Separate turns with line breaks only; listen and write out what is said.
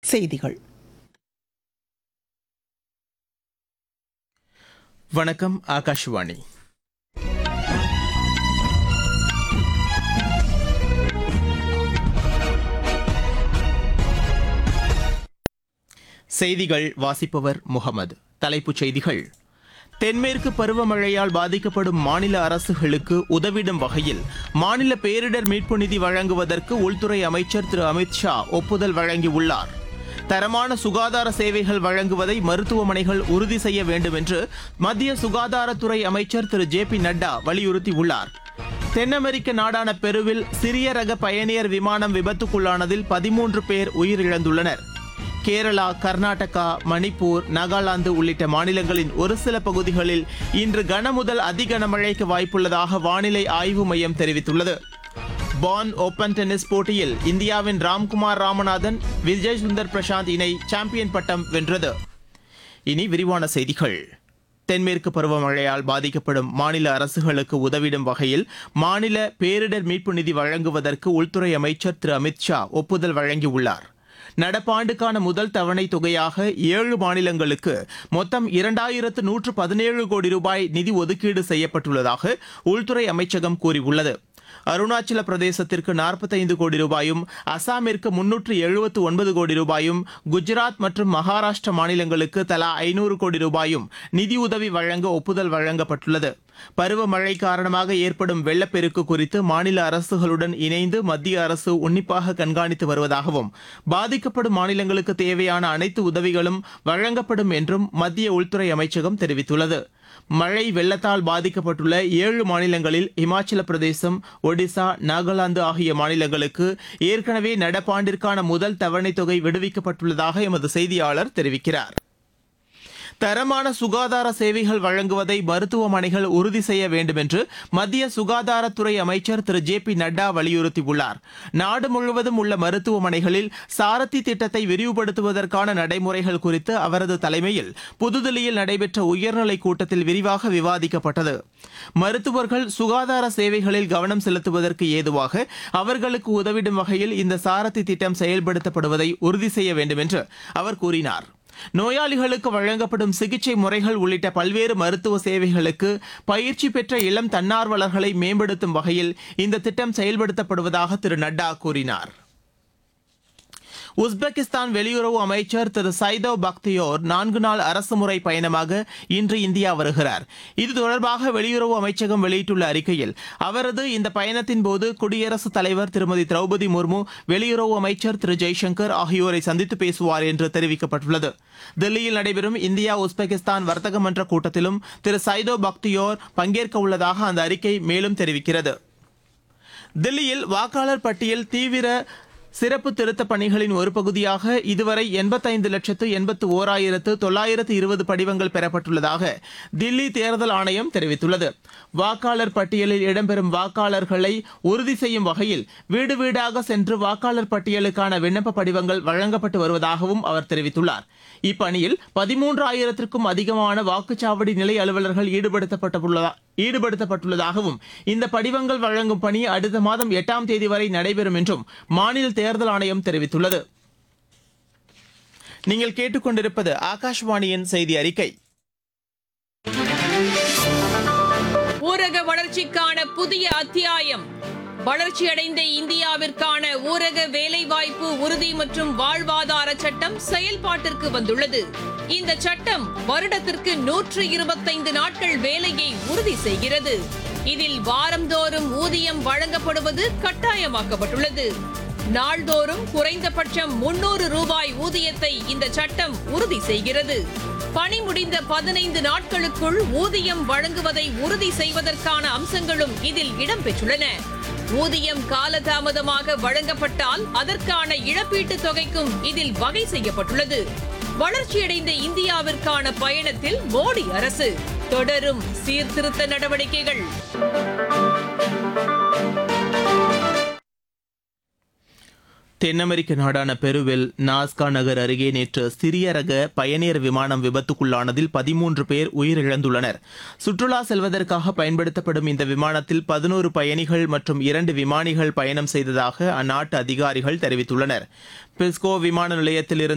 செய்திகள்
வணக்கம் ஆகாஷ்வாணி செய்திகள் வாசிப்பவர் முகமது தலைப்புச் செய்திகள் தென்மேற்கு பருவமழையால் பாதிக்கப்படும் மாநில அரசுகளுக்கு உதவிடும் வகையில் மாநில பேரிடர் மீட்பு நிதி வழங்குவதற்கு உள்துறை அமைச்சர் திரு அமித் ஷா ஒப்புதல் வழங்கியுள்ளார் தரமான சுகாதார சேவைகள் வழங்குவதை மருத்துவமனைகள் உறுதி செய்ய வேண்டும் என்று மத்திய சுகாதாரத்துறை அமைச்சர் திரு ஜே பி நட்டா வலியுறுத்தியுள்ளார் தென் அமெரிக்க நாடான பெருவில் சிறிய ரக பயணியர் விமானம் விபத்துக்குள்ளானதில் பதிமூன்று பேர் உயிரிழந்துள்ளனர் கேரளா கர்நாடகா மணிப்பூர் நாகாலாந்து உள்ளிட்ட மாநிலங்களின் ஒரு சில பகுதிகளில் இன்று கனமுதல் அதி கனமழைக்கு வாய்ப்புள்ளதாக வானிலை ஆய்வு மையம் தெரிவித்துள்ளது பான் ஓபன் டென்னிஸ் போட்டியில் இந்தியாவின் ராம்குமார் ராமநாதன் விஜய் சுந்தர் பிரசாந்த் இணை சாம்பியன் பட்டம் வென்றது இனி விரிவான செய்திகள் தென்மேற்கு பருவமழையால் பாதிக்கப்படும் மாநில அரசுகளுக்கு உதவிடும் வகையில் மாநில பேரிடர் மீட்பு நிதி வழங்குவதற்கு உள்துறை அமைச்சர் திரு அமித் ஷா ஒப்புதல் வழங்கியுள்ளார் நடப்பாண்டுக்கான முதல் தவணை தொகையாக ஏழு மாநிலங்களுக்கு மொத்தம் இரண்டாயிரத்து நூற்று பதினேழு கோடி ரூபாய் நிதி ஒதுக்கீடு செய்யப்பட்டுள்ளதாக உள்துறை அமைச்சகம் கூறியுள்ளது அருணாச்சல பிரதேசத்திற்கு நாற்பத்தைந்து கோடி ரூபாயும் அசாமிற்கு முன்னூற்று எழுபத்து ஒன்பது கோடி ரூபாயும் குஜராத் மற்றும் மகாராஷ்டிர மாநிலங்களுக்கு தலா ஐநூறு கோடி ரூபாயும் நிதியுதவி வழங்க ஒப்புதல் வழங்கப்பட்டுள்ளது பருவமழை காரணமாக ஏற்படும் வெள்ளப்பெருக்கு குறித்து மாநில அரசுகளுடன் இணைந்து மத்திய அரசு உன்னிப்பாக கண்காணித்து வருவதாகவும் பாதிக்கப்படும் மாநிலங்களுக்கு தேவையான அனைத்து உதவிகளும் வழங்கப்படும் என்றும் மத்திய உள்துறை அமைச்சகம் தெரிவித்துள்ளது மழை வெள்ளத்தால் பாதிக்கப்பட்டுள்ள ஏழு மாநிலங்களில் இமாச்சல பிரதேசம் ஒடிசா நாகாலாந்து ஆகிய மாநிலங்களுக்கு ஏற்கனவே நடப்பாண்டிற்கான முதல் தவணைத் தொகை விடுவிக்கப்பட்டுள்ளதாக எமது செய்தியாளர் தெரிவிக்கிறார் தரமான சுகாதார சேவைகள் வழங்குவதை மருத்துவமனைகள் உறுதி செய்ய வேண்டும் என்று மத்திய சுகாதாரத்துறை அமைச்சர் திரு ஜே பி நட்டா வலியுறுத்தியுள்ளார் நாடு முழுவதும் உள்ள மருத்துவமனைகளில் சாரதி திட்டத்தை விரிவுபடுத்துவதற்கான நடைமுறைகள் குறித்து அவரது தலைமையில் புதுதில்லியில் நடைபெற்ற உயர்நிலைக் கூட்டத்தில் விரிவாக விவாதிக்கப்பட்டது மருத்துவர்கள் சுகாதார சேவைகளில் கவனம் செலுத்துவதற்கு ஏதுவாக அவர்களுக்கு உதவிடும் வகையில் இந்த சாரதி திட்டம் செயல்படுத்தப்படுவதை உறுதி செய்ய வேண்டும் என்று அவர் கூறினார் நோயாளிகளுக்கு வழங்கப்படும் சிகிச்சை முறைகள் உள்ளிட்ட பல்வேறு மருத்துவ சேவைகளுக்கு பயிற்சி பெற்ற இளம் தன்னார்வலர்களை மேம்படுத்தும் வகையில் இந்த திட்டம் செயல்படுத்தப்படுவதாக திரு நட்டா கூறினார் உஸ்பெகிஸ்தான் வெளியுறவு அமைச்சர் திரு சைதவ் பக்தியோர் நான்கு நாள் அரசுமுறை பயணமாக இன்று இந்தியா வருகிறார் இது தொடர்பாக வெளியுறவு அமைச்சகம் வெளியிட்டுள்ள அறிக்கையில் அவரது இந்த பயணத்தின் போது குடியரசுத் தலைவர் திருமதி திரௌபதி முர்மு வெளியுறவு அமைச்சர் திரு ஜெய்சங்கர் ஆகியோரை சந்தித்து பேசுவார் என்று தெரிவிக்கப்பட்டுள்ளது தில்லியில் நடைபெறும் இந்தியா உஸ்பெகிஸ்தான் வர்த்தக மன்ற கூட்டத்திலும் திரு சைதோ பக்தியோர் பங்கேற்க உள்ளதாக அந்த அறிக்கை மேலும் தெரிவிக்கிறது தில்லியில் வாக்காளர் பட்டியல் தீவிர சிறப்பு திருத்தப் பணிகளின் ஒரு பகுதியாக இதுவரை எண்பத்தைந்து லட்சத்து எண்பத்து ஓராயிரத்து தொள்ளாயிரத்து இருபது படிவங்கள் பெறப்பட்டுள்ளதாக தில்லி தேர்தல் ஆணையம் தெரிவித்துள்ளது வாக்காளர் பட்டியலில் இடம்பெறும் வாக்காளர்களை உறுதி செய்யும் வகையில் வீடு வீடாக சென்று வாக்காளர் பட்டியலுக்கான விண்ணப்ப படிவங்கள் வழங்கப்பட்டு வருவதாகவும் அவர் தெரிவித்துள்ளார் இப்பணியில் பதிமூன்றாயிரத்திற்கும் அதிகமான வாக்குச்சாவடி நிலை அலுவலர்கள் ஈடுபடுத்தப்பட்டுள்ளதா ஈடுபடுத்தப்பட்டுள்ளதாகவும் இந்த படிவங்கள் வழங்கும் பணி அடுத்த மாதம் எட்டாம் தேதி வரை நடைபெறும் என்றும் மாநில தேர்தல் ஆணையம் தெரிவித்துள்ளது நீங்கள் கேட்டுக்கொண்டிருப்பது ஆகாஷ்வாணியின் செய்தி அறிக்கை
ஊரக வளர்ச்சிக்கான புதிய அத்தியாயம் வளர்ச்சியடைந்த இந்தியாவிற்கான ஊரக வேலைவாய்ப்பு உறுதி மற்றும் வாழ்வாதார சட்டம் செயல்பாட்டிற்கு வந்துள்ளது இந்த சட்டம் வருடத்திற்கு நூற்று இருபத்தைந்து நாட்கள் வேலையை உறுதி செய்கிறது இதில் வாரந்தோறும் ஊதியம் வழங்கப்படுவது கட்டாயமாக்கப்பட்டுள்ளது நாள்தோறும் குறைந்தபட்சம் முன்னூறு ரூபாய் ஊதியத்தை இந்த சட்டம் உறுதி செய்கிறது பணி முடிந்த பதினைந்து நாட்களுக்குள் ஊதியம் வழங்குவதை உறுதி செய்வதற்கான அம்சங்களும் இதில் இடம்பெற்றுள்ளன ஊதியம் காலதாமதமாக வழங்கப்பட்டால் அதற்கான இழப்பீட்டுத் தொகைக்கும் இதில் வகை செய்யப்பட்டுள்ளது வளர்ச்சியடைந்த இந்தியாவிற்கான பயணத்தில் மோடி அரசு தொடரும் சீர்திருத்த நடவடிக்கைகள்
தென் அமெரிக்க நாடான பெருவில் நாஸ்கா நகர் அருகே நேற்று சிறிய ரக பயணியர் விமானம் விபத்துக்குள்ளானதில் பதிமூன்று பேர் உயிரிழந்துள்ளனர் சுற்றுலா செல்வதற்காக பயன்படுத்தப்படும் இந்த விமானத்தில் பதினோரு பயணிகள் மற்றும் இரண்டு விமானிகள் பயணம் செய்ததாக அந்நாட்டு அதிகாரிகள் தெரிவித்துள்ளனர் பிஸ்கோ விமான நிலையத்திலிருந்து